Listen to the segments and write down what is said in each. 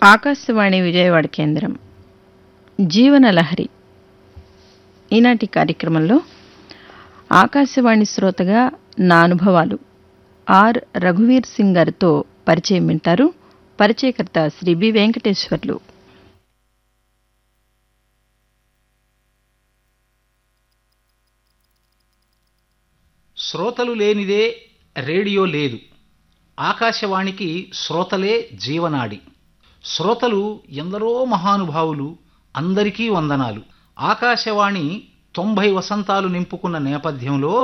ఆకాశవాణి విజయవాడ కేంద్రం జీవనలహరి ఈనాటి కార్యక్రమంలో ఆకాశవాణి శ్రోతగా నా అనుభవాలు ఆర్ రఘువీర్ సింగ్ గారితో పరిచయం వింటారు పరిచయకర్త శ్రీ బి వెంకటేశ్వర్లు శ్రోతలు లేనిదే రేడియో లేదు ఆకాశవాణికి శ్రోతలే జీవనాడి శ్రోతలు ఎందరో మహానుభావులు అందరికీ వందనాలు ఆకాశవాణి తొంభై వసంతాలు నింపుకున్న నేపథ్యంలో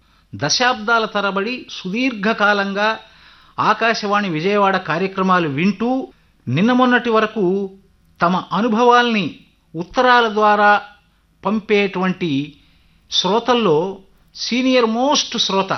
దశాబ్దాల తరబడి సుదీర్ఘకాలంగా ఆకాశవాణి విజయవాడ కార్యక్రమాలు వింటూ నిన్న మొన్నటి వరకు తమ అనుభవాల్ని ఉత్తరాల ద్వారా పంపేటువంటి శ్రోతల్లో సీనియర్ మోస్ట్ శ్రోత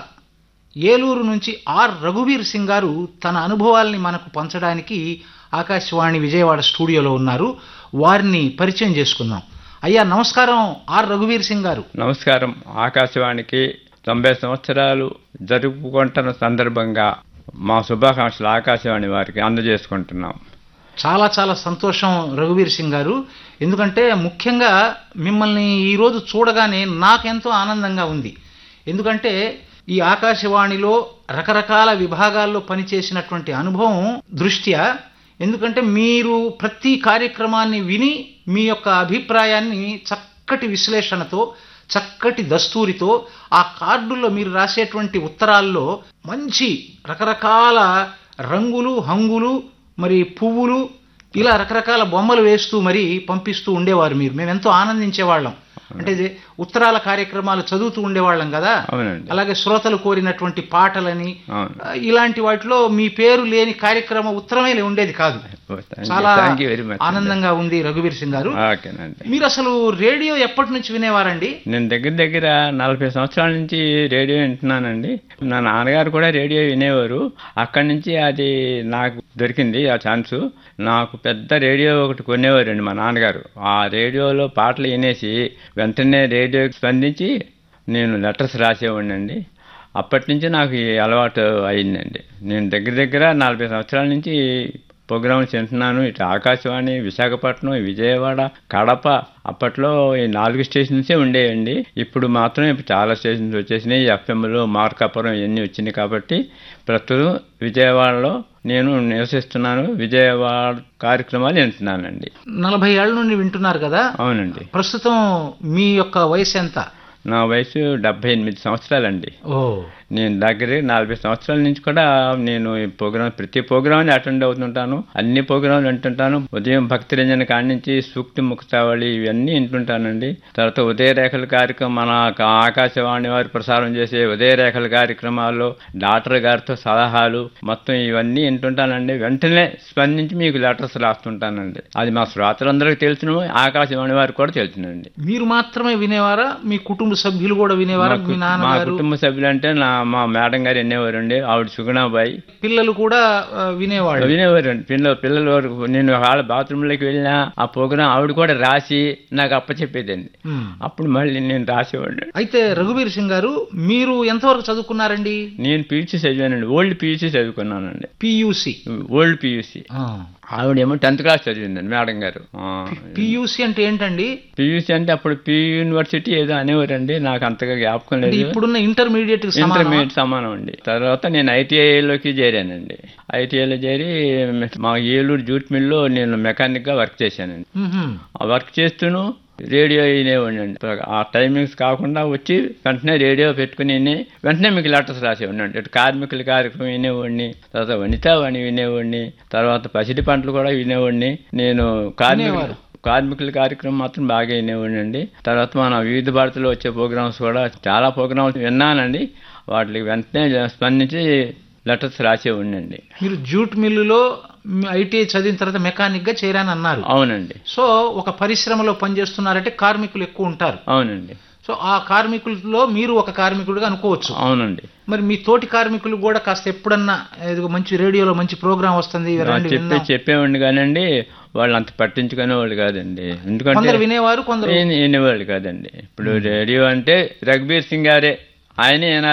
ఏలూరు నుంచి ఆర్ రఘువీర్ సింగ్ గారు తన అనుభవాల్ని మనకు పంచడానికి ఆకాశవాణి విజయవాడ స్టూడియోలో ఉన్నారు వారిని పరిచయం చేసుకుందాం అయ్యా నమస్కారం ఆర్ రఘువీర్ సింగ్ గారు నమస్కారం ఆకాశవాణికి తొంభై సంవత్సరాలు జరుపుకుంటున్న సందర్భంగా మా శుభాకాంక్షలు ఆకాశవాణి వారికి అందజేసుకుంటున్నాం చాలా చాలా సంతోషం రఘువీర్ సింగ్ గారు ఎందుకంటే ముఖ్యంగా మిమ్మల్ని ఈరోజు చూడగానే నాకెంతో ఆనందంగా ఉంది ఎందుకంటే ఈ ఆకాశవాణిలో రకరకాల విభాగాల్లో పనిచేసినటువంటి అనుభవం దృష్ట్యా ఎందుకంటే మీరు ప్రతి కార్యక్రమాన్ని విని మీ యొక్క అభిప్రాయాన్ని చక్కటి విశ్లేషణతో చక్కటి దస్తూరితో ఆ కార్డుల్లో మీరు రాసేటువంటి ఉత్తరాల్లో మంచి రకరకాల రంగులు హంగులు మరి పువ్వులు ఇలా రకరకాల బొమ్మలు వేస్తూ మరి పంపిస్తూ ఉండేవారు మీరు మేము ఎంతో ఆనందించేవాళ్ళం అంటే ఇది ఉత్తరాల కార్యక్రమాలు చదువుతూ ఉండేవాళ్ళం కదా అవునండి అలాగే శ్రోతలు కోరినటువంటి పాటలని అవును ఆ, ఇలాంటి వాటిలో మీ పేరు లేని కార్యక్రమం ఉత్తరమే ఉండేది కాదు చాలా థ్యాంక్ యూ వెరీ మచ్ ఆనందంగా ఉంది రఘువీర్ సింగ్ గారు ఓకేనండి మీరు అసలు రేడియో ఎప్పటి నుంచి వినేవారండి నేను దగ్గర దగ్గర నలభై సంవత్సరాల నుంచి రేడియో వింటున్నానండి నా నాన్నగారు కూడా రేడియో వినేవారు అక్కడి నుంచి అది నాకు దొరికింది ఆ ఛాన్స్ నాకు పెద్ద రేడియో ఒకటి కొనేవారండి మా నాన్నగారు ఆ రేడియోలో పాటలు వినేసి వెంటనే రేడియోకి స్పందించి నేను లెటర్స్ రాసేవాడినండి అప్పటి నుంచి నాకు ఈ అలవాటు అయిందండి నేను దగ్గర దగ్గర నలభై సంవత్సరాల నుంచి ప్రోగ్రామ్స్ వింటున్నాను ఇటు ఆకాశవాణి విశాఖపట్నం విజయవాడ కడప అప్పట్లో ఈ నాలుగు స్టేషన్సే ఉండేయండి ఇప్పుడు మాత్రం ఇప్పుడు చాలా స్టేషన్స్ వచ్చేసినాయి ఎఫ్ఎంలు మార్కాపురం ఇవన్నీ వచ్చినాయి కాబట్టి ప్రస్తుతం విజయవాడలో నేను నివసిస్తున్నాను విజయవాడ కార్యక్రమాలు వింటున్నానండి నలభై ఏళ్ల నుండి వింటున్నారు కదా అవునండి ప్రస్తుతం మీ యొక్క వయసు ఎంత నా వయసు డెబ్బై ఎనిమిది సంవత్సరాలండి ఓ నేను దగ్గర నలభై సంవత్సరాల నుంచి కూడా నేను ఈ ప్రోగ్రామ్ ప్రతి ప్రోగ్రామ్ని అటెండ్ అవుతుంటాను అన్ని ప్రోగ్రాంలు వింటుంటాను ఉదయం భక్తి రంజన కాడి నుంచి సూక్తి ముక్తావళి ఇవన్నీ వింటుంటానండి తర్వాత ఉదయ రేఖల కార్యక్రమం మన ఆక- ఆకాశవాణి వారు ప్రసారం చేసే ఉదయ రేఖల కార్యక్రమాల్లో డాక్టర్ గారితో సలహాలు మొత్తం ఇవన్నీ వింటుంటానండి వెంటనే స్పందించి మీకు లెటర్స్ రాస్తుంటానండి అది మా శ్రోతలందరికీ తెలుసును ఆకాశవాణి వారికి కూడా తెలుసునండి మీరు మాత్రమే వినేవారా మీ కుటుంబ సభ్యులు కూడా వినేవారా మా మీ కు- మా నాన్నగారు కుటుంబ సభ్యులంటే నా మా మేడం గారు వినేవారండి ఆవిడ సుగుణాబాయి పిల్లలు కూడా ఆ, వినేవాళ్ళు వినేవారండి పిల్లలు పిల్లల వరకు నేను వాళ్ళ బాత్రూంలోకి వెళ్ళినా ఆ ప్రోగ్రాం ఆవిడ కూడా రాసి నాకు అప్పచెప్పేదండి ఉమ్. అప్పుడు మళ్ళీ నేను రాసేవాడిని అయితే రఘువీర్ సింగ్ గారు మీరు ఎంతవరకు చదువుకున్నారండి నేను పీయూసీ చదివానండి ఓల్డ్ పీయూసీ చదువుకున్నానండి పియూసి ఓల్డ్ పీయూసీ ఆవిడేమో టెన్త్ క్లాస్ చదివిందండి మేడం గారు పియూసి అంటే ఏంటండి పీయూసీ అంటే అప్పుడు పీ యూనివర్సిటీ ఏదో అనేవారండి నాకు అంతగా జ్ఞాపకం అంటే లేదు ఇప్పుడున్న ఇంటర్మీడియట్ ఇంటర్మీడియట్ సమానం అండి తర్వాత నేను ఐటీఐలోకి చేరానండి ఐటీఐలో చేరి మా ఏలూరు జూట్ మిల్లో నేను మెకానిక్గా వర్క్ చేశానండి ఆ వర్క్ చేస్తూను రేడియో వినేవాడిని అండి ఆ టైమింగ్స్ కాకుండా వచ్చి వెంటనే రేడియో పెట్టుకుని విని వెంటనే మీకు లెటర్స్ రాసేవాడిని అండి ఇటు కార్మికుల కార్యక్రమం వినేవాడిని తర్వాత వనితావాణి వినేవాడిని తర్వాత పసిడి పంటలు కూడా వినేవాడిని నేను కార్మికులు వినేవారు. కార్మికుల కార్యక్రమం మాత్రం బాగా వినేవాడిని అండి తర్వాత మన వివిధ భారతిలో వచ్చే ప్రోగ్రామ్స్ కూడా చాలా ప్రోగ్రామ్స్ విన్నానండి వాటికి వెంటనే స్పందించి లెటర్స్ రాసేవాడిని అండి మీరు జూట్ మిల్లులో ఐటీఐ చదివిన తర్వాత మెకానిక్ గా చేరాని అన్నారు అవునండి సో ఒక పరిశ్రమలో పనిచేస్తున్నారంటే కార్మికులు ఎక్కువ ఉంటారు అవునండి సో ఆ కార్మికుల్లో మీరు ఒక కార్మికుడిగా అనుకోవచ్చు అవునండి మరి మీ తోటి కార్మికులు కూడా కాస్త ఎప్పుడన్నా ఏదో మంచి రేడియోలో మంచి ప్రోగ్రామ్ వస్తుంది ఆ, రండి చెప్పి విందాం. చెప్పేవాడిని కానండి వాళ్ళు అంత పట్టించుకునే వాళ్ళు కాదండి ఎందుకంటే కొందరు వినేవారు కొందరు వినేవాళ్ళు కాదండి ఇప్పుడు రేడియో అంటే రఘుబీర్ సింగ్ గారే ఆయనే